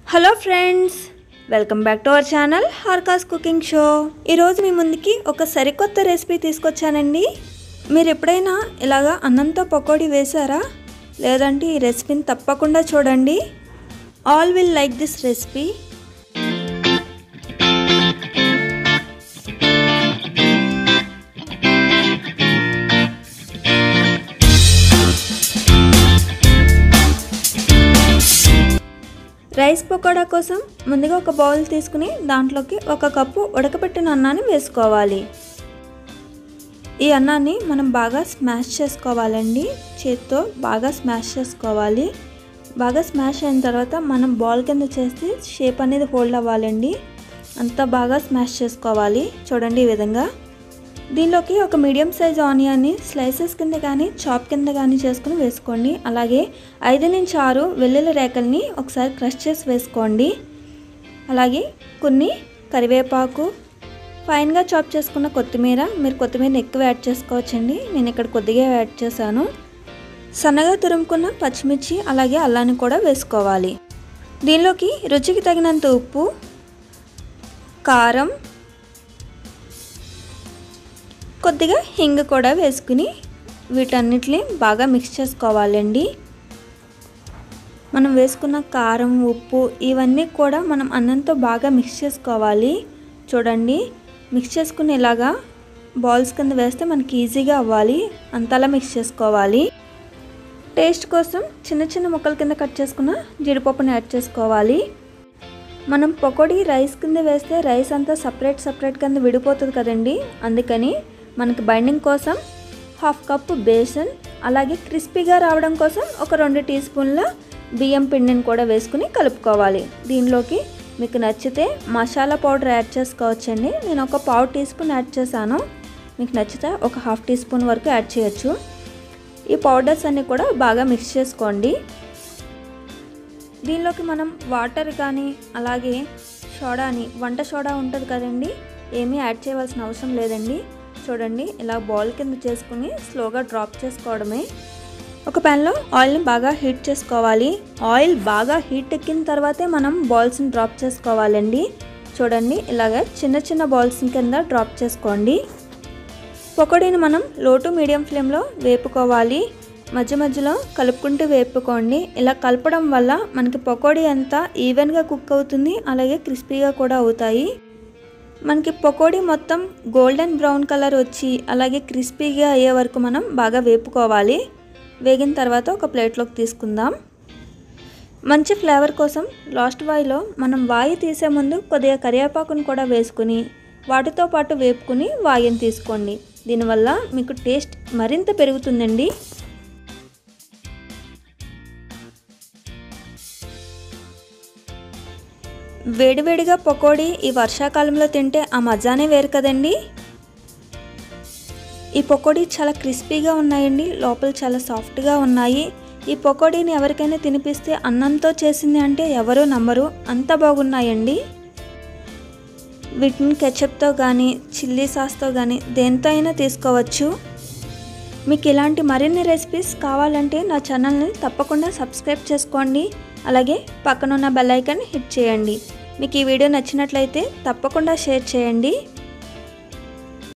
hello friends welcome back to our channel హార్కాస్ cooking show ఈరోజు మీ ముందుకి ఒక సరికొత్త రెసిపీ తీసుకొచ్చానండి మీరు ఎప్పుడైనా ఇలాగా అన్నంతో పకోడీ వేశారా లేదంటే ఈ రెసిపీని తప్పకుండా చూడండి all will like this recipe rice pakoda కోసం ముందుగా ఒక బౌల్ తీసుకుని దాంట్లోకి ఒక కప్పు ఉడకబెట్టిన అన్నాన్ని వేసుకోవాలి ఈ అన్నాన్ని మనం బాగా స్మాష్ చేసుకోవాలండి చేత్తో బాగా స్మాష్ చేసుకోవాలి బాగా స్మాష్ అయిన తర్వాత మనం బాల్ కింద చేస్తే షేప్ అనేది హోల్డ్ అవ్వాలండి అంతా బాగా స్మాష్ చేసుకోవాలి చూడండి ఈ విధంగా దీనిలోకి ఒక మీడియం సైజ్ ఆనియన్ని స్లైసెస్ కింద కానీ చాప్ కింద కానీ చేసుకుని వేసుకోండి అలాగే ఐదు నుంచి ఆరు వెల్లుల్లి రేకల్ని ఒకసారి క్రష్ చేసి వేసుకోండి అలాగే కొన్ని కరివేపాకు ఫైన్గా చాప్ చేసుకున్న కొత్తిమీర మీరు కొత్తిమీరని ఎక్కువ యాడ్ చేసుకోవచ్చండి నేను ఇక్కడ కొద్దిగా యాడ్ చేశాను సన్నగా తురుముకున్న పచ్చిమిర్చి అలాగే అల్లాన్ని కూడా వేసుకోవాలి దీనిలోకి రుచికి తగినంత ఉప్పు కారం కొద్దిగా హింగ్ కూడా వేసుకుని వీటన్నిటిని బాగా మిక్స్ చేసుకోవాలండి మనం వేసుకున్న కారం ఉప్పు ఇవన్నీ కూడా మనం అన్నంతో బాగా మిక్స్ చేసుకోవాలి చూడండి మిక్స్ చేసుకుని ఇలాగా బాల్స్ కింద వేస్తే మనకి ఈజీగా అవ్వాలి అంతలా మిక్స్ చేసుకోవాలి టేస్ట్ కోసం చిన్న చిన్న ముక్కల కింద కట్ చేసుకున్న జీడిపప్పుని యాడ్ చేసుకోవాలి మనం పకోడీ రైస్ కింద వేస్తే రైస్ అంతా సపరేట్ సపరేట్ కింద విడిపోతుంది కదండి అందుకని మనకి బైండింగ్ కోసం హాఫ్ కప్ బేసన్ అలాగే క్రిస్పీగా రావడం కోసం ఒక రెండు టీ స్పూన్ల బియ్యం పిండిని కూడా వేసుకుని కలుపుకోవాలి దీనిలోకి మీకు నచ్చితే మసాలా పౌడర్ యాడ్ చేసుకోవచ్చండి నేను ఒక పావు టీ స్పూన్ యాడ్ చేశాను మీకు నచ్చితే ఒక హాఫ్ టీ స్పూన్ వరకు యాడ్ చేయొచ్చు ఈ పౌడర్స్ అన్నీ కూడా బాగా మిక్స్ చేసుకోండి దీనిలోకి మనం వాటర్ కానీ అలాగే సోడాని వంట సోడా ఉంటుంది కదండి ఏమీ యాడ్ చేయవలసిన అవసరం లేదండి చూడండి ఇలా బాల్ కింద చేసుకుని స్లోగా డ్రాప్ చేసుకోవడమే ఒక ప్యాన్లో ఆయిల్ని బాగా హీట్ చేసుకోవాలి ఆయిల్ బాగా హీట్ ఎక్కిన తర్వాతే మనం బాల్స్ని డ్రాప్ చేసుకోవాలండి చూడండి ఇలాగ చిన్న చిన్న బాల్స్ కింద డ్రాప్ చేసుకోండి పకోడీని మనం లో టు మీడియం ఫ్లేమ్లో వేపుకోవాలి మధ్య మధ్యలో కలుపుకుంటూ వేపుకోండి ఇలా కలపడం వల్ల మనకి పకోడీ అంతా ఈవెన్గా కుక్ అవుతుంది అలాగే క్రిస్పీగా కూడా అవుతాయి మనకి పకోడీ మొత్తం గోల్డెన్ బ్రౌన్ కలర్ వచ్చి అలాగే క్రిస్పీగా అయ్యే వరకు మనం బాగా వేపుకోవాలి వేగిన తర్వాత ఒక ప్లేట్లోకి తీసుకుందాం మంచి ఫ్లేవర్ కోసం లాస్ట్ వాయిలో మనం వాయి తీసే ముందు కొద్దిగా కరివేపాకును కూడా వేసుకుని వాటితో పాటు వేపుకుని వాయిని తీసుకోండి దీనివల్ల మీకు టేస్ట్ మరింత పెరుగుతుందండి వేడివేడిగా పకోడీ ఈ వర్షాకాలంలో తింటే ఆ మజానే వేరు కదండి ఈ పకోడీ చాలా క్రిస్పీగా ఉన్నాయండి లోపల చాలా సాఫ్ట్గా ఉన్నాయి ఈ పకోడీని ఎవరికైనా తినిపిస్తే అన్నంతో చేసింది అంటే ఎవరూ నమ్మరు అంత బాగున్నాయండి వీటిని కెచప్తో కానీ చిల్లీ సాస్తో కానీ దేంతో అయినా తీసుకోవచ్చు మీకు ఇలాంటి మరిన్ని రెసిపీస్ కావాలంటే నా ఛానల్ని తప్పకుండా సబ్స్క్రైబ్ చేసుకోండి అలాగే పక్కనున్న బెల్ ఐకాన్ హిట్ చేయండి మీకు ఈ వీడియో నచ్చినట్లయితే తప్పకుండా షేర్ చేయండి